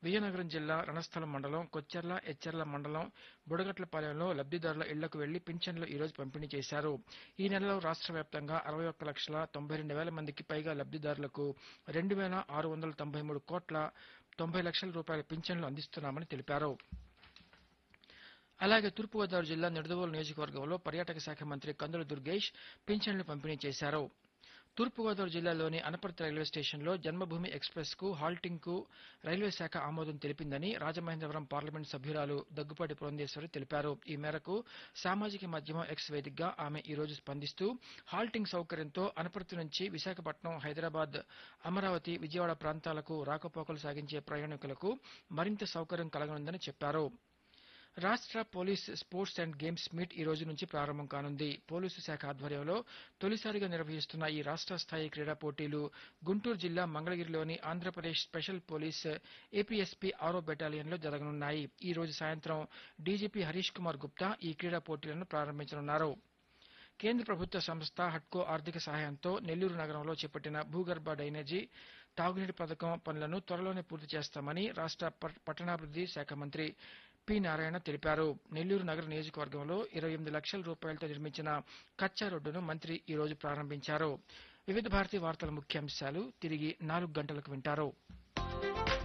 విజయనగరం జిల్లా రణస్థలం మండలం కొచ్చెర్ల ఎచ్చెర్ల మండలం బుడగట్లపాలెంలో లబ్దిదారుల ఇళ్లకు వెళ్లి పింఛన్లు ఈ రోజు పంపిణీ చేశారు ఈ నెలలో రాష్ట్ర వ్యాప్తంగా అరవై ఒక్క లక్షల తొంభై రెండు వేల మందికి పైగా లబ్దిదారులకు రెండు వేల ఆరు వందల తొంభై మూడు కోట్ల తొంభై లక్షల రూపాయల పింఛన్లు అందిస్తున్నామని తెలిపారు అలాగే తూర్పుగోదావరి జిల్లా నిడదవోలు నియోజకవర్గంలో పర్యాటక శాఖ మంత్రి కందుల దుర్గేష్ పింఛన్లు పంపిణీ చేశారు తూర్పుగోదావరి జిల్లాలోని అనపర్తి రైల్వే స్టేషన్లో జన్మభూమి ఎక్స్ప్రెస్ కు హాల్టింగ్ కు రైల్వే శాఖ ఆమోదం తెలిపిందని రాజమహేంద్రవరం పార్లమెంట్ సభ్యురాలు దగ్గుపాటి పురంధేశ్వరి తెలిపారు ఈ మేరకు సామాజిక మాధ్యమం ఎక్స్ వేదికగా ఆమె ఈ రోజు స్పందిస్తూ హాల్టింగ్ సౌకర్యంతో అనపర్తి నుంచి విశాఖపట్నం హైదరాబాద్ అమరావతి విజయవాడ ప్రాంతాలకు రాకపోకలు సాగించే ప్రయాణికులకు మరింత సౌకర్యం కలగనుందని చెప్పారు రాష్ట్ర police sports and games meet ఈ రోజు నుంచి ప్రారంభం కానుంది పోలీసు శాఖ ఆధ్వర్యంలో తొలిసారిగా నిర్వహిస్తున్న ఈ రాష్ట్ర స్థాయి క్రీడా పోటీలు గుంటూరు జిల్లా మంగళగిరిలోని ఆంధ్రప్రదేశ్ స్పెషల్ పోలీస్ ఏపీఎస్పీ ఆరో బెటాలియన్లో జరగనున్నాయి ఈ రోజు సాయంత్రం డీజీపీ హరీష్ కుమార్ గుప్తా ఈ క్రీడా పోటీలను ప్రారంభించనున్నారు కేంద్ర ప్రభుత్వ సంస్థ హట్కో ఆర్థిక సహాయంతో నెల్లూరు నగరంలో చేపట్టిన భూగర్భ డ్రైనేజీ తాగునీటి పథకం పనులను త్వరలోనే పూర్తి చేస్తామని రాష్ట్ర ప- పట్టణాభివృద్ధి శాఖ మంత్రి పి నారాయణ తెలిపారు నెల్లూరు నగర నియోజకవర్గంలో ఇరవై ఎనిమిది లక్షల రూపాయలతో నిర్మించిన కచ్చా రోడ్డును మంత్రి ఈ రోజు ప్రారంభించారు వివిధ భారతి వార్తల ముఖ్యాంశాలు తిరిగి నాలుగు గంటలకు వింటారు